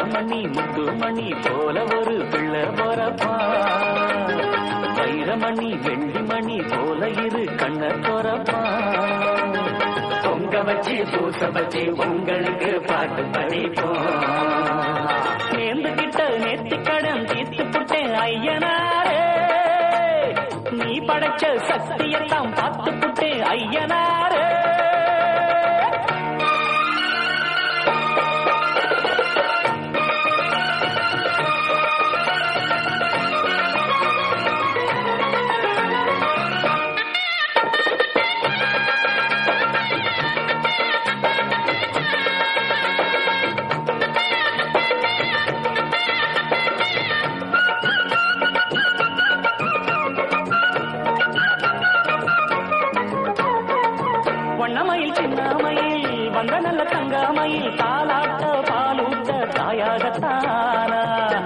தங்கமணி முத்துமணி போல ஒரு பிள்ளை போறப்பா வைரமணி வெள்ளிமணி போல இரு கண்ண போறப்பா பொங்க வச்சு பூச வச்சு உங்களுக்கு பாட்டு படிப்போம் நேர்ந்துகிட்ட நேர்த்தி கடன் தீர்த்து புட்டேன் ஐயனாரே நீ படைச்ச சக்தியெல்லாம் பார்த்து புட்டேன் ஐயனாரே வண்ணமயில் சின்னமயில் வந்த நல்ல தங்கமயில் தாலாட்ட பாலூட்ட தாயாகத்தானா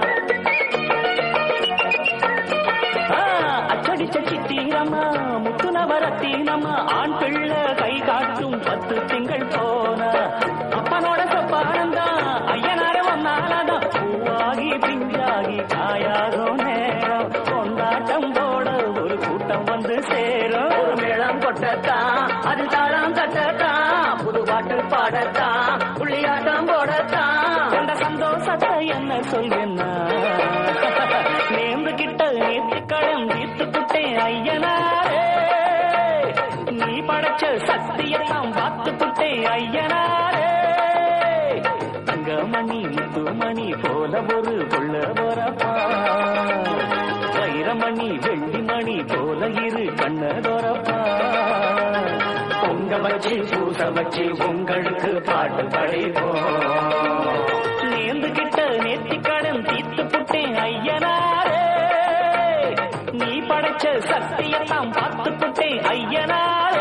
ஆ, அச்சடிச்ச சித்திரம்மா முத்து நவரத்தினம்மா ஆண் பிள்ளை கை காட்டும் பத்து திங்கள் போன அப்பனோட சொப்பானந்தான் ஐயனார வந்தாலதான் பூவாகி பிஞ்சாகி காயாகும் நேரம் கொண்டாட்டம் போட ஒரு கூட்டம் வந்து சேரும் ஒரு மேளம் கொட்டத்தான் அது தாளம் கட்டத்தான் புது பாட்டு பாடத்தான் புள்ளியாட்டம் போடத்தான் அந்த சந்தோஷத்தை என்ன சொல்வேன்னா நேர்ந்து கிட்ட நேர்த்தி கடன் தீர்த்து புட்டேன் ஐயனாரே நீ படைச்ச சக்தியெல்லாம் பார்த்து புட்டேன் ஐயனாரே தங்கமணி முத்துமணி போல ஒரு கொள்ள போறப்பா வைரமணி வெள்ளிமணி போல இரு கண்ணதோரப்பா பொங்க வச்சு பூச வச்சு உங்களுக்கு பாட்டு படைப்போம் நேர்ந்து கிட்ட நேர்த்தி கடன் தீர்த்து புட்டேன் ஐயனாரே நீ படைச்ச சக்தியெல்லாம் பார்த்து புட்டேன் ஐயனாரே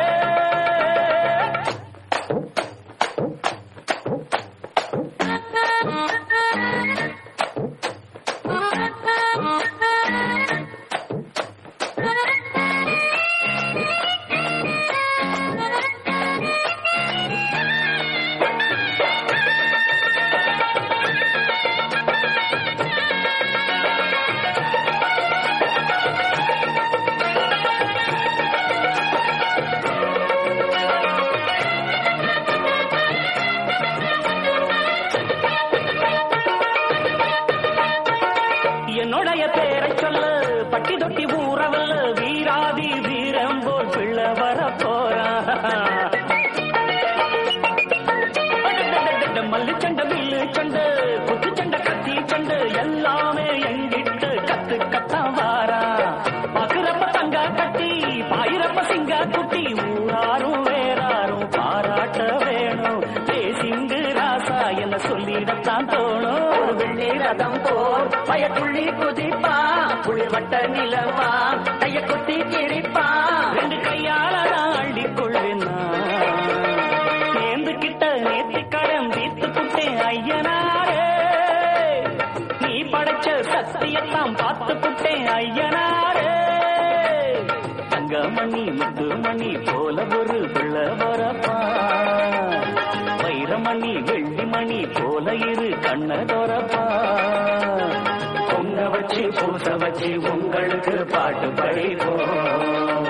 என்னுடைய பேரை சொல்ல பட்டி தொட்டி ஊறவல்ல வீராதி வீரம் போல் பிள்ளை வர மல்லு சண்டை வில்லு சண்டை குத்து சண்டை கத்தி சண்டை எல்லாமே எங்கிட்ட கத்து கத்தான் வாரா பாக்குறப்ப தங்க கட்டி பாயிரப்ப சிங்க குட்டி ஊராரும் வேறாரும் பாராட்ட வேணும் தேசிங்கு ராசா என்ன சொல்லிடத்தான் தோணும் ஒரு வெள்ளி ரதம் போர் பயத்துள்ளி குதிப்பா புளிவட்ட நிலவா கைய கொத்தி கிழிப்பா ரெண்டு கையால ஆண்டி கொள்வேனா நேர்ந்து கிட்ட நேர்த்தி கடன் தீர்த்து புட்டேன் ஐயனாரே நீ படைச்ச சக்தியெல்லாம் பார்த்து புட்டேன் ஐயனாரே தங்கமணி முத்துமணி போல ஒரு பிள்ளை வரப்பா வைரமணி வெள்ளிமணி போல இரு கண்ணதோரப்பா பொங்க வச்சு பூச வச்சு உங்களுக்கு பாட்டு படிப்போம்